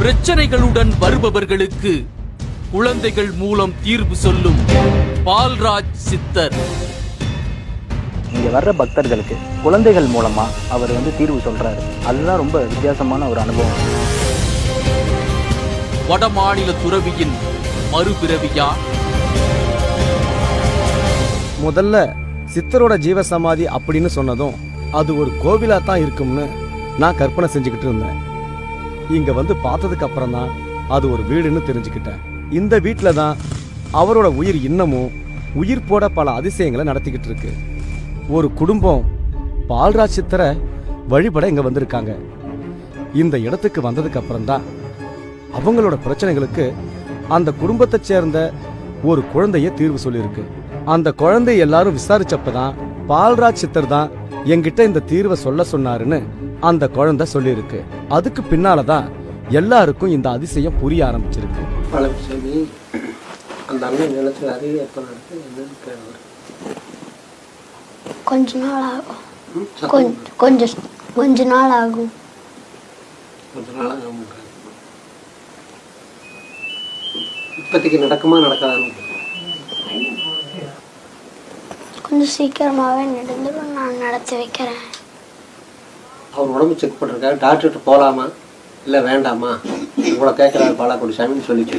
பிரச்சனைகளுடன் வருபவர்களுக்கு குழந்தைகள் மூலம் தீர்வு சொல்லும் பால்ராஜ் சித்தர் இங்க வர்ற பக்தர்களுக்கு குழந்தைகள் மூலமா அவர் வந்து தீர்வு சொல்றாரு அதுதான் ரொம்ப வித்தியாசமான ஒரு அனுபவம் வடமாநில துறவியின் மறுபிறவியா முதல்ல சித்தரோட ஜீவசமாதி அப்படின்னு சொன்னதும் அது ஒரு கோவிலா தான் இருக்கும்னு நான் கற்பனை செஞ்சுக்கிட்டு இருந்தேன் இங்க வந்து பார்த்ததுக்கு அப்புறம் தான் அது ஒரு வீடுன்னு தெரிஞ்சுக்கிட்டேன் இந்த வீட்டில் தான் அவரோட உயிர் இன்னமும் உயிர் போட பல அதிசயங்களை நடத்திக்கிட்டு இருக்கு ஒரு குடும்பம் பால்ராஜ் சித்தரை வழிபட இங்க வந்திருக்காங்க இந்த இடத்துக்கு வந்ததுக்கு அப்புறம் தான் அவங்களோட பிரச்சனைகளுக்கு அந்த குடும்பத்தைச் சேர்ந்த ஒரு குழந்தைய தீர்வு சொல்லியிருக்கு அந்த குழந்தை எல்லாரும் விசாரிச்சப்பதான் பால்ராஜ் சித்தர் தான் என்கிட்ட இந்த தீர்வை சொல்ல சொன்னாருன்னு அந்த குழந்தை சொல்லியிருக்கு அதுக்கு பின்னாலதான் எல்லாருக்கும் இந்த அதிசயம் புரிய ஆரம்பிச்சிருக்கு பழனிசாமி அந்த அண்ணன் நினைச்சாரு எப்போ நடக்கு என்னன்னு கேட்குறாரு கொஞ்ச நாள் ஆகும் கொஞ்ச கொஞ்ச கொஞ்ச நாள் ஆகும் கொஞ்ச நாளாக ஆகும்ன்றாரு இப்போதைக்கு நடக்குமா நடக்காதான்னு கொஞ்சம் சீக்கிரமாகவே நடந்துடும் நான் நடத்தி வைக்கிறேன் அவர் உடம்பு செக் பண்ணிருக்காரு டாக்டர்கிட்ட போகலாமா இல்லை வேண்டாமா உங்களை கேட்குறாரு பாலாக்குடி சாமின்னு சொல்லிச்சு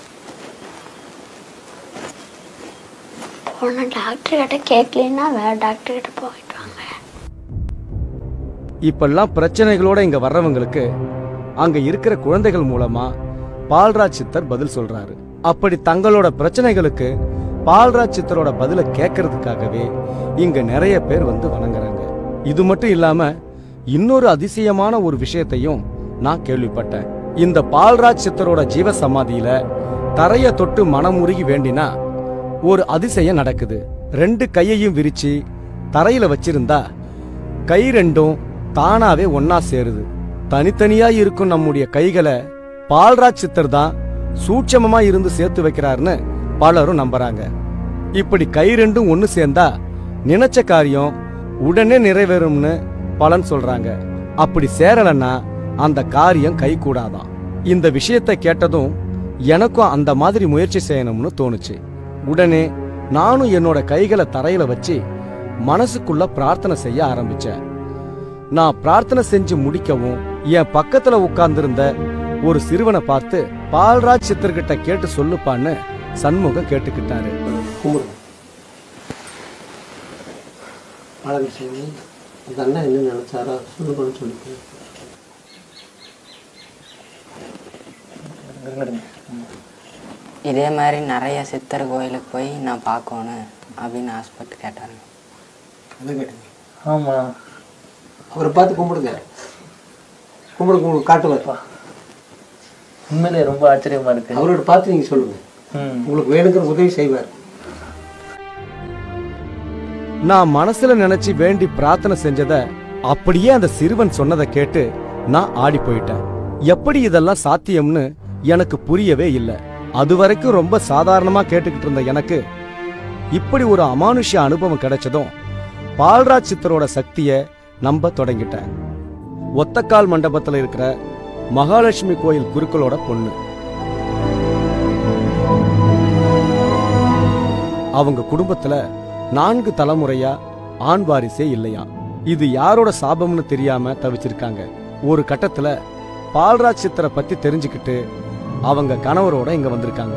போன டாக்டர் கிட்ட கேட்கலன்னா வேற டாக்டர் கிட்ட போயிட்டு வாங்க இப்பெல்லாம் பிரச்சனைகளோட இங்க வர்றவங்களுக்கு அங்க இருக்கிற குழந்தைகள் மூலமா பால்ராஜ் சித்தர் பதில் சொல்றாரு அப்படி தங்களோட பிரச்சனைகளுக்கு பால்ராஜ் சித்தரோட பதிலை கேட்கறதுக்காகவே இங்க நிறைய பேர் வந்து வணங்குறாங்க இது மட்டும் இல்லாம இன்னொரு அதிசயமான ஒரு விஷயத்தையும் நான் கேள்விப்பட்டேன் இந்த பால்ராஜ் சித்தரோட ஜீவ சமாதியில தரைய தொட்டு மனமுருகி வேண்டினா ஒரு அதிசயம் நடக்குது ரெண்டு கையையும் விரிச்சு தரையில வச்சிருந்தா கை ரெண்டும் தானாவே ஒன்னா சேருது தனித்தனியா இருக்கும் நம்முடைய கைகளை பால்ராஜ் சித்தர் தான் சூட்சமமா இருந்து சேர்த்து வைக்கிறாருன்னு பலரும் நம்புறாங்க இப்படி கை ரெண்டும் ஒன்னு சேர்ந்தா நினைச்ச காரியம் உடனே நிறைவேறும்னு பலன் சொல்றாங்க அப்படி சேரலன்னா அந்த காரியம் கை கூடாதான் இந்த விஷயத்தை கேட்டதும் எனக்கும் அந்த மாதிரி முயற்சி செய்யணும்னு தோணுச்சு உடனே நானும் என்னோட கைகளை தரையில வச்சு மனசுக்குள்ள பிரார்த்தனை செய்ய ஆரம்பிச்சேன் நான் பிரார்த்தனை செஞ்சு முடிக்கவும் என் பக்கத்துல உட்கார்ந்திருந்த ஒரு சிறுவனை பார்த்து பால்ராஜ் சித்தர்கிட்ட கேட்டு சொல்லுப்பான்னு சண்முகம் கேட்டுக்கிட்டாரு கும்பிடு பழனிசாமி அந்த அண்ணன் என்ன நினைச்சாரா சொல்லுங்கன்னு சொல்லிட்டு இதே மாதிரி நிறைய சித்தர் கோயிலுக்கு போய் நான் பார்க்கணும் அப்படின்னு ஆசைப்பட்டு கேட்டாங்க என்ன கேட்டீங்க ஆமாம் அவரை பார்த்து கும்பிடுங்க கும்பிடு கும்பிடு காட்டுவார் உண்மையிலே ரொம்ப ஆச்சரியமா இருக்கு அவரோட பார்த்து நீங்கள் சொல்லுங்க ம் உங்களுக்கு வேணுங்கிற உதவி செய்வார் நான் மனசுல நினைச்சு வேண்டி பிரார்த்தனை செஞ்சத அப்படியே அந்த சிறுவன் சொன்னதை கேட்டு நான் ஆடி போயிட்டேன் எப்படி இதெல்லாம் சாத்தியம்னு எனக்கு புரியவே இல்லை அது வரைக்கும் ரொம்ப சாதாரணமா கேட்டுக்கிட்டு இருந்த எனக்கு இப்படி ஒரு அமானுஷ்ய அனுபவம் கிடைச்சதும் பால்ராஜ் சித்தரோட சக்தியை நம்ப தொடங்கிட்டேன் ஒத்தக்கால் மண்டபத்துல இருக்கிற மகாலட்சுமி கோயில் குருக்களோட பொண்ணு அவங்க குடும்பத்துல நான்கு தலைமுறையா ஆண் வாரிசே இல்லையா இது யாரோட சாபம்னு தெரியாம தவிச்சிருக்காங்க ஒரு கட்டத்துல பால்ராஜ் சித்தரை பத்தி தெரிஞ்சுக்கிட்டு அவங்க கணவரோட இங்க வந்திருக்காங்க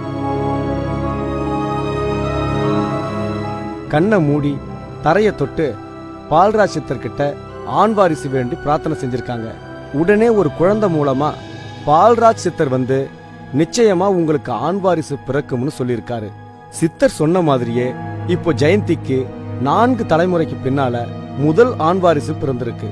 கண்ணை மூடி தரைய தொட்டு பால்ராஜ் சித்தர்கிட்ட ஆண் வாரிசு வேண்டி பிரார்த்தனை செஞ்சிருக்காங்க உடனே ஒரு குழந்தை மூலமா பால்ராஜ் சித்தர் வந்து நிச்சயமா உங்களுக்கு ஆண் வாரிசு பிறக்கும்னு சொல்லியிருக்காரு சித்தர் சொன்ன மாதிரியே இப்போ ஜெயந்திக்கு நான்கு தலைமுறைக்கு பின்னால முதல் ஆண் வாரிசு பிறந்திருக்கு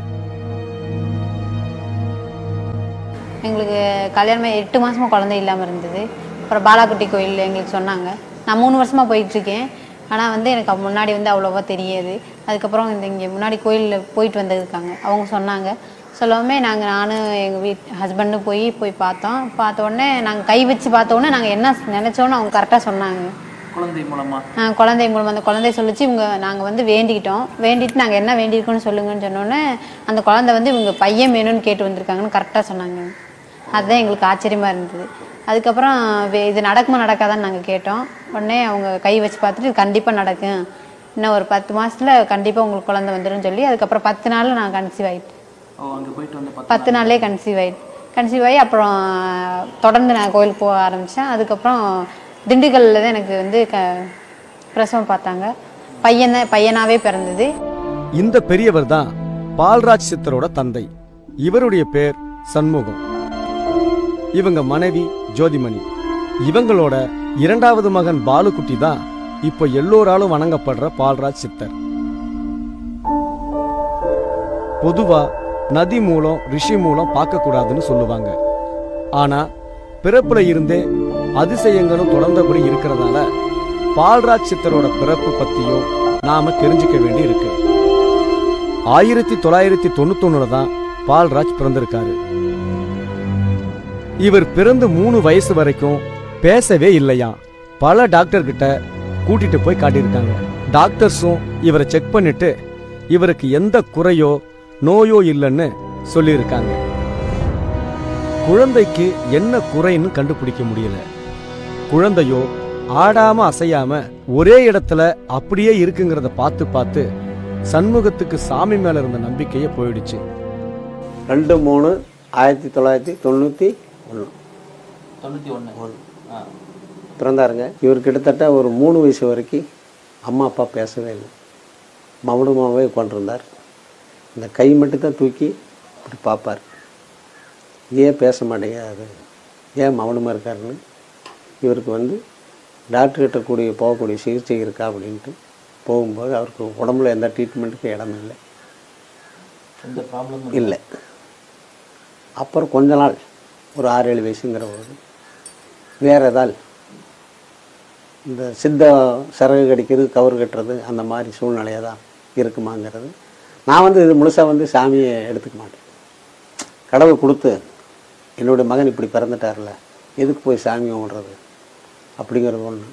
எங்களுக்கு கல்யாணம் எட்டு மாசமா குழந்தை இல்லாமல் இருந்தது அப்புறம் பாலாக்குட்டி கோயில் எங்களுக்கு சொன்னாங்க நான் மூணு வருஷமா போயிட்டு இருக்கேன் ஆனால் வந்து எனக்கு அப்ப முன்னாடி வந்து அவ்வளோவா தெரியாது அதுக்கப்புறம் இந்த இங்கே முன்னாடி கோயிலில் போயிட்டு வந்திருக்காங்க அவங்க சொன்னாங்க சொல்லவுமே நாங்கள் நானும் எங்கள் வீட் ஹஸ்பண்டும் போய் போய் பார்த்தோம் பார்த்த உடனே நாங்கள் கை வச்சு பார்த்த உடனே நாங்கள் என்ன நினச்சோன்னு அவங்க கரெக்டாக சொன்னாங்க குழந்தை மூலமா ஆ, குழந்தை மூலம் அந்த குழந்தை சொல்லிச்சு இவங்க நாங்கள் வந்து வேண்டிக்கிட்டோம் வேண்டிட்டு நாங்கள் என்ன வேண்டியிருக்கோம்னு சொல்லுங்கன்னு சொன்னோன்னே அந்த குழந்தை வந்து இவங்க பையன் வேணும்னு கேட்டு வந்திருக்காங்கன்னு கரெக்டாக சொன்னாங்க அதுதான் எங்களுக்கு ஆச்சரியமாக இருந்தது அதுக்கப்புறம் வே- இது நடக்குமா நடக்காதான்னு நாங்கள் கேட்டோம் உடனே அவங்க கை வச்சு பார்த்துட்டு இது கண்டிப்பாக நடக்கும் இன்னும் ஒரு பத்து மாசத்துல கண்டிப்பாக உங்களுக்கு குழந்தை வந்துடும் சொல்லி அதுக்கப்புறம் பத்து நாளில் நான் கன்சீவ் ஆகிட்டேன் ஓ அங்கே போயிட்டு வந்து பார்த்தா பத்து நாள்லேயே கன்சீவ் ஆயிட்டு கன்சீவ் ஆகி அப்புறம் தொடர்ந்து நான் கோயிலுக்கு போக ஆரம்பித்தேன் அதுக்கப்புறம் திண்டுக்கல்லில் தான் எனக்கு வந்து க பிரசவம் பார்த்தாங்க பையன் தான் பையனாகவே பிறந்தது இந்த பெரியவர் தான் பால்ராஜ் சித்தரோட தந்தை இவருடைய பேர் சண்முகம் இவங்க மனைவி ஜோதிமணி இவங்களோட இரண்டாவது மகன் பாலுக்குட்டி தான் இப்போ எல்லோராலும் வணங்கப்படுற பால்ராஜ் சித்தர் பொதுவா நதி மூலம் ரிஷி மூலம் பார்க்க கூடாதுன்னு சொல்லுவாங்க ஆனா பிறப்புல இருந்தே அதிசயங்களும் தொடர்ந்தபடி இருக்கிறதால பால்ராஜ் சித்தரோட பிறப்பு பத்தியும் நாம தெரிஞ்சுக்க வேண்டி இருக்கு ஆயிரத்தி தொள்ளாயிரத்தி தொண்ணூத்தொன்னுல தான் பால்ராஜ் பிறந்திருக்காரு இவர் பிறந்து மூணு வயசு வரைக்கும் பேசவே இல்லையா பல டாக்டர் கிட்ட கூட்டிட்டு போய் காட்டியிருக்காங்க டாக்டர்ஸும் இவரை செக் பண்ணிட்டு இவருக்கு எந்த குறையோ நோயோ இல்லைன்னு சொல்லியிருக்காங்க குழந்தைக்கு என்ன குறைன்னு கண்டுபிடிக்க முடியல குழந்தையோ ஆடாம அசையாம ஒரே இடத்துல அப்படியே இருக்குங்கிறத பார்த்து பார்த்து சண்முகத்துக்கு சாமி மேல இருந்த நம்பிக்கையே போயிடுச்சு ரெண்டு மூணு ஆயிரத்தி தொள்ளாயிரத்தி தொண்ணூற்றி ஒன்று தொண்ணூற்றி ஒன்று ஆ பிறந்தாருங்க இவர் கிட்டத்தட்ட ஒரு மூணு வயசு வரைக்கும் அம்மா அப்பா பேசவே இல்லை மௌனமாகவே உட்காந்துருந்தார் இந்த கை மட்டும்தான் தூக்கி இப்படி பார்ப்பார் ஏன் பேச மாட்டேங்காது ஏன் மௌனமாக இருக்காருன்னு இவருக்கு வந்து டாக்டர்கிட்ட கூடிய போகக்கூடிய சிகிச்சை இருக்கா அப்படின்ட்டு போகும்போது அவருக்கு உடம்புல எந்த ட்ரீட்மெண்ட்டுக்கும் இடம் இல்லை எந்த ப்ராப்ளமும் இல்லை அப்புறம் கொஞ்ச நாள் ஒரு ஆறு ஏழு வயசுங்கிற போது வேறு ஏதால் இந்த சித்த சரகு கடிக்கிறது கவுறு கட்டுறது அந்த மாதிரி சூழ்நிலையாக தான் இருக்குமாங்கிறது நான் வந்து இது முழுசாக வந்து சாமியை எடுத்துக்க மாட்டேன் கடவுள் கொடுத்து என்னுடைய மகன் இப்படி பிறந்துட்டார்ல எதுக்கு போய் சாமி கும்பிட்றது அப்படிங்கிறது ஒன்று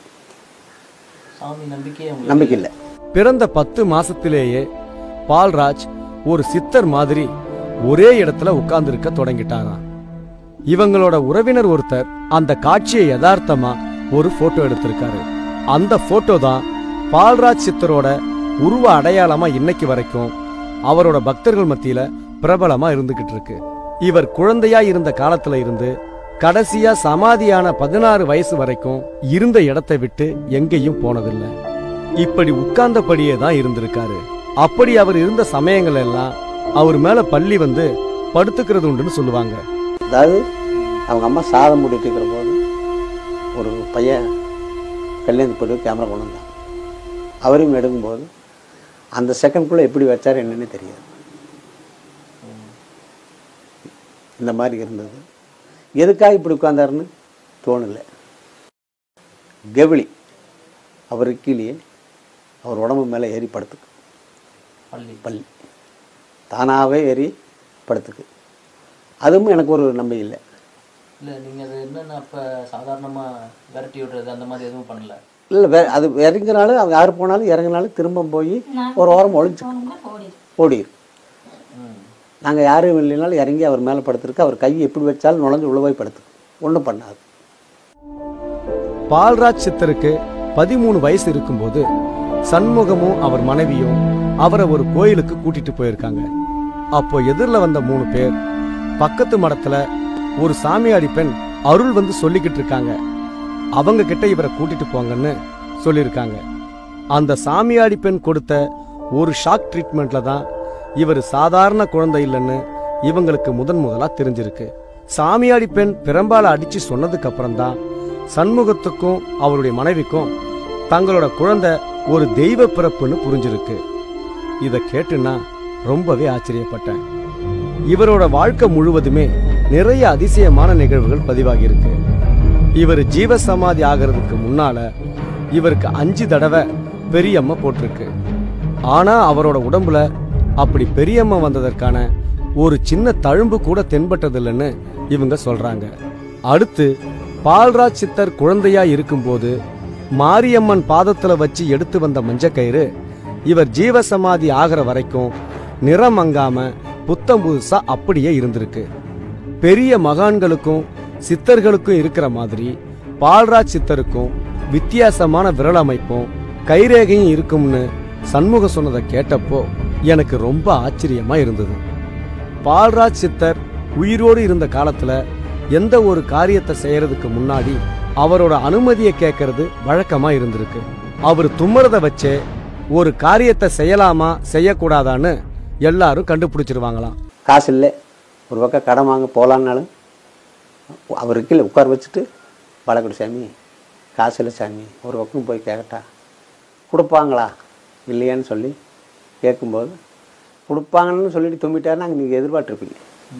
சாமி நம்பிக்கையே உங்களுக்கு நம்பிக்கை இல்லை பிறந்த பத்து மாசத்திலேயே பால்ராஜ் ஒரு சித்தர் மாதிரி ஒரே இடத்துல உட்கார்ந்திருக்க தொடங்கிட்டாராம் இவங்களோட உறவினர் ஒருத்தர் அந்த காட்சியை யதார்த்தமா ஒரு போட்டோ எடுத்திருக்காரு அந்த போட்டோ தான் பால்ராஜ் சித்தரோட உருவ அடையாளமா இன்னைக்கு வரைக்கும் அவரோட பக்தர்கள் மத்தியில பிரபலமா இருந்துகிட்டு இருக்கு இவர் குழந்தையா இருந்த காலத்துல இருந்து கடைசியா சமாதியான பதினாறு வயசு வரைக்கும் இருந்த இடத்தை விட்டு எங்கேயும் போனதில்லை இப்படி உட்கார்ந்தபடியே தான் இருந்திருக்காரு அப்படி அவர் இருந்த சமயங்கள் எல்லாம் அவர் மேல பள்ளி வந்து படுத்துக்கிறது உண்டுன்னு சொல்லுவாங்க அதாவது அவங்க அம்மா சாதம் மூடிட்டு இருக்கிற போது ஒரு பையன் கல்யாணத்து போட்டு கேமரா கொண்டு வந்தான் அவரையும் எடுக்கும்போது அந்த செகண்ட்குள்ளே எப்படி வச்சார் என்னன்னு தெரியாது இந்த மாதிரி இருந்தது எதுக்காக இப்படி உட்கார்ந்தாருன்னு தோணலை கெவிலி அவர் கீழே அவர் உடம்பு மேலே ஏறி படுத்துக்கு பள்ளி பள்ளி தானாகவே ஏறி படுத்துக்கு அதுவும் எனக்கு ஒரு நம்பை இல்லை இல்லை நீங்கள் அது என்னென்ன அப்போ சாதாரணமாக விரட்டி விடுறது அந்த மாதிரி எதுவும் பண்ணல இல்லை வே அது இறங்கினாலும் அவங்க யார் போனாலும் இறங்கினாலும் திரும்ப போய் ஒரு ஓரம் ஒழிச்சு ஓடிரு ம் நாங்கள் யாரும் இல்லைனாலும் இறங்கி அவர் மேலே படுத்துருக்கு அவர் கை எப்படி வச்சாலும் நுழைஞ்சு உள்ள போய் படுத்து ஒன்றும் பண்ணாது பால்ராஜ் சித்தருக்கு பதிமூணு வயசு இருக்கும்போது சண்முகமும் அவர் மனைவியும் அவரை ஒரு கோயிலுக்கு கூட்டிட்டு போயிருக்காங்க அப்போ எதிரில் வந்த மூணு பேர் பக்கத்து மடத்துல ஒரு சாமியாடி பெண் அருள் வந்து சொல்லிக்கிட்டு இருக்காங்க அவங்க கிட்ட இவரை கூட்டிட்டு போங்கன்னு சொல்லியிருக்காங்க அந்த சாமியாடி பெண் கொடுத்த ஒரு ஷாக் ட்ரீட்மெண்ட்ல தான் இவர் சாதாரண குழந்தை இல்லைன்னு இவங்களுக்கு முதன் முதலா தெரிஞ்சிருக்கு சாமியாடி பெண் பிரம்பால அடிச்சு சொன்னதுக்கு அப்புறம் தான் சண்முகத்துக்கும் அவருடைய மனைவிக்கும் தங்களோட குழந்தை ஒரு தெய்வ பிறப்புன்னு புரிஞ்சிருக்கு இதை கேட்டுனா ரொம்பவே ஆச்சரியப்பட்டேன் இவரோட வாழ்க்கை முழுவதுமே நிறைய அதிசயமான நிகழ்வுகள் பதிவாகியிருக்கு இவர் ஜீவசமாதி ஆகிறதுக்கு முன்னால இவருக்கு அஞ்சு தடவை பெரியம்மா போட்டிருக்கு ஆனா அவரோட உடம்புல அப்படி பெரியம்மா வந்ததற்கான ஒரு சின்ன தழும்பு கூட தென்பட்டதில்லைன்னு இவங்க சொல்றாங்க அடுத்து பால்ராஜ் சித்தர் குழந்தையா இருக்கும்போது மாரியம்மன் பாதத்துல வச்சு எடுத்து வந்த மஞ்சக்கயிறு இவர் ஜீவசமாதி ஆகிற வரைக்கும் நிறம் மங்காம புத்தம் புதுசா அப்படியே இருந்திருக்கு பெரிய மகான்களுக்கும் சித்தர்களுக்கும் இருக்கிற மாதிரி பால்ராஜ் சித்தருக்கும் வித்தியாசமான விரல் அமைப்பும் கைரேகையும் இருக்கும்னு சண்முகம் சொன்னதை கேட்டப்போ எனக்கு ரொம்ப ஆச்சரியமா இருந்தது பால்ராஜ் சித்தர் உயிரோடு இருந்த காலத்துல எந்த ஒரு காரியத்தை செய்யறதுக்கு முன்னாடி அவரோட அனுமதியை கேட்கறது வழக்கமா இருந்திருக்கு அவர் தும்மறத வச்சே ஒரு காரியத்தை செய்யலாமா செய்யக்கூடாதான்னு எல்லாரும் கண்டுபிடிச்சிருவாங்களாம் காசு இல்லை ஒரு பக்கம் கடன் வாங்க போகலான்னாலும் அவர் கீழே உட்கார வச்சுட்டு பாலக்குடி சாமி காசு இல்லை சாமி ஒரு பக்கம் போய் கேட்கட்டா கொடுப்பாங்களா இல்லையான்னு சொல்லி கேட்கும்போது கொடுப்பாங்கன்னு சொல்லிட்டு தும்பிட்டாருன்னா நீங்கள் எதிர்பார்த்துருப்பீங்க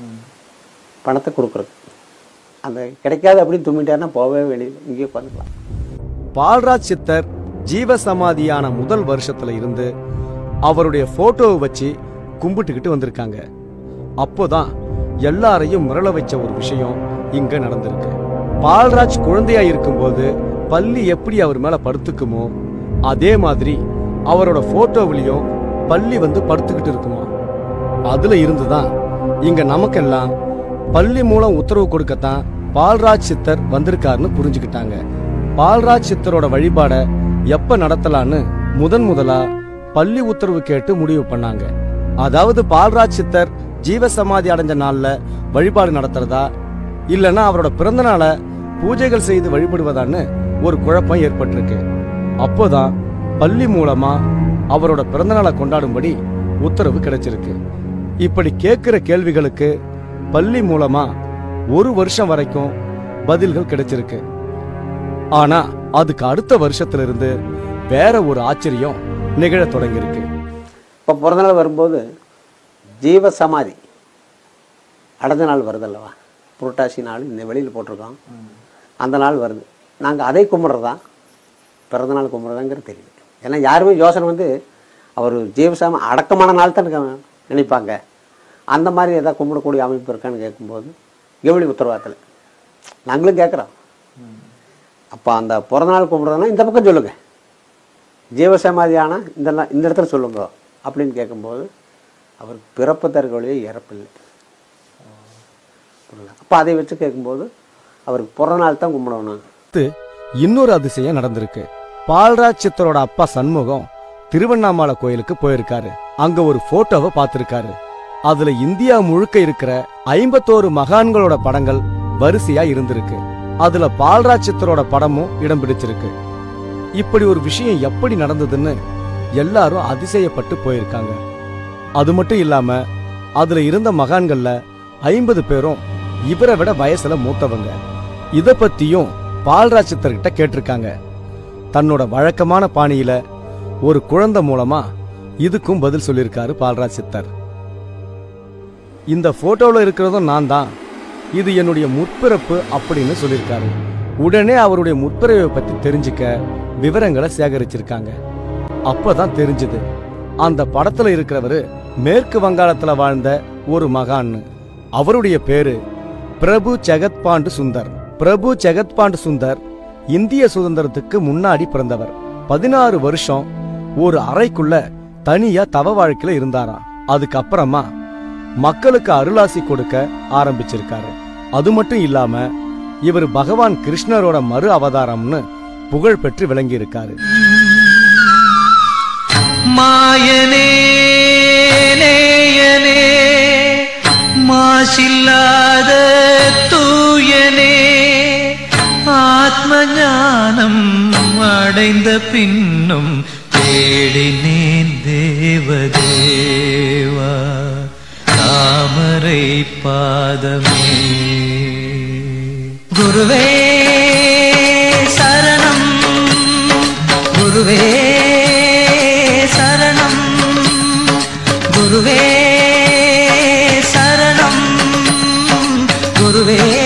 பணத்தை கொடுக்குறது அந்த கிடைக்காது அப்படின்னு தும்பிட்டாருன்னா போகவே வெளியில் இங்கேயே உட்காந்துக்கலாம் பால்ராஜ் சித்தர் ஜீவ சமாதியான முதல் வருஷத்துல இருந்து அவருடைய போட்டோவை வச்சு கும்பிட்டுக்கிட்டு வந்திருக்காங்க அப்போதான் எல்லாரையும் மிரள வச்ச ஒரு விஷயம் இங்க நடந்திருக்கு பால்ராஜ் குழந்தையா இருக்கும்போது பள்ளி எப்படி அவர் மேல படுத்துக்குமோ அதே மாதிரி அவரோட போட்டோவிலையும் பள்ளி வந்து படுத்துக்கிட்டு இருக்குமா அதுல இருந்துதான் இங்க நமக்கெல்லாம் பள்ளி மூலம் உத்தரவு கொடுக்கத்தான் பால்ராஜ் சித்தர் வந்திருக்காருன்னு புரிஞ்சுக்கிட்டாங்க பால்ராஜ் சித்தரோட வழிபாட எப்ப நடத்தலான்னு முதன் முதலா பள்ளி உத்தரவு கேட்டு முடிவு பண்ணாங்க அதாவது பால்ராஜ் சித்தர் ஜீவசமாதி அடைஞ்ச நாள்ல வழிபாடு நடத்துறதா இல்லைன்னா அவரோட பிறந்த நாளை பூஜைகள் செய்து வழிபடுவதான்னு ஒரு குழப்பம் ஏற்பட்டிருக்கு அப்போதான் பள்ளி மூலமா அவரோட பிறந்தநாளை கொண்டாடும்படி உத்தரவு கிடைச்சிருக்கு இப்படி கேட்கிற கேள்விகளுக்கு பள்ளி மூலமா ஒரு வருஷம் வரைக்கும் பதில்கள் கிடைச்சிருக்கு ஆனா அதுக்கு அடுத்த வருஷத்துல இருந்து வேற ஒரு ஆச்சரியம் நிகழத் தொடங்கியிருக்கு இப்போ பிறந்தநாள் வரும்போது ஜீவ சமாதி அடைஞ்ச நாள் வருது அல்லவா புரட்டாசி நாள் இந்த வெளியில் போட்டிருக்கோம் அந்த நாள் வருது நாங்கள் அதை கும்பிட்றதா பிறந்தநாள் கும்பிட்றதாங்கிறது தெரியல ஏன்னா யாருமே யோசனை வந்து அவர் ஜீவசாமி அடக்கமான நாள் தான் நினைக்க- நினைப்பாங்க அந்த மாதிரி ஏதாவது கும்பிடக்கூடிய அமைப்பு இருக்கான்னு கேட்கும்போது கெவளி உத்தரவாதத்தில் நாங்களும் கேட்குறோம் அப்போ அந்த பிறந்தநாள் கும்பிட்றதுனா இந்த பக்கம் சொல்லுங்கள் ஜீவசமாதியான இந்த நா- இந்த இடத்துல சொல்லுங்க அப்படின்னு கேட்கும்போது அவர் பிறப்பு தற்கொலையே இறப்பில்லை அப்போ அதை வச்சு கேட்கும்போது அவருக்கு பிறந்த நாள் தான் கும்பிடணும் அடுத்து இன்னொரு அதிசயம் நடந்திருக்கு பால்ராஜ் சித்தரோட அப்பா சண்முகம் திருவண்ணாமலை கோயிலுக்கு போயிருக்காரு அங்க ஒரு போட்டோவை பார்த்திருக்காரு அதுல இந்தியா முழுக்க இருக்கிற ஐம்பத்தோரு மகான்களோட படங்கள் வரிசையா இருந்திருக்கு அதுல பால்ராஜ் சித்தரோட படமும் இடம் பிடிச்சிருக்கு இப்படி ஒரு விஷயம் எப்படி நடந்ததுன்னு எல்லாரும் அதிசயப்பட்டு போயிருக்காங்க அது மட்டும் இல்லாம அதுல இருந்த மகான்கள்ல ஐம்பது பேரும் இவரை விட வயசுல மூத்தவங்க இத பத்தியும் பால்ராஜ் சித்தர்கிட்ட கேட்டிருக்காங்க தன்னோட வழக்கமான பாணியில ஒரு குழந்தை மூலமா இதுக்கும் பதில் சொல்லியிருக்காரு பால்ராஜ் சித்தர் இந்த போட்டோல இருக்கிறதும் நான் தான் இது என்னுடைய முற்பிறப்பு அப்படின்னு சொல்லியிருக்காரு உடனே அவருடைய முற்பிறவை பத்தி தெரிஞ்சுக்க விவரங்களை சேகரிச்சிருக்காங்க அப்பதான் தெரிஞ்சது அந்த படத்துல இருக்கிறவரு மேற்கு வங்காளத்துல வாழ்ந்த ஒரு மகான்னு அவருடைய பேரு பிரபு ஜெகத்பாண்டு சுந்தர் பிரபு ஜெகத்பாண்டு சுந்தர் இந்திய சுதந்திரத்துக்கு முன்னாடி பிறந்தவர் பதினாறு வருஷம் ஒரு அறைக்குள்ள தனியா தவ வாழ்க்கையில இருந்தாராம் அதுக்கப்புறமா மக்களுக்கு அருளாசி கொடுக்க ஆரம்பிச்சிருக்காரு அது மட்டும் இல்லாம இவர் பகவான் கிருஷ்ணரோட மறு அவதாரம்னு புகழ் பெற்று விளங்கி இருக்காரு மாயனே நேயனே மாசில்லாத தூயனே ஆத்ம ஞானம் அடைந்த பின்னும் தேடினேன் தேவதேவா தாமரை பாதமே குருவே சரணம் குருவே சரணம் குருவே சரணம் குருவே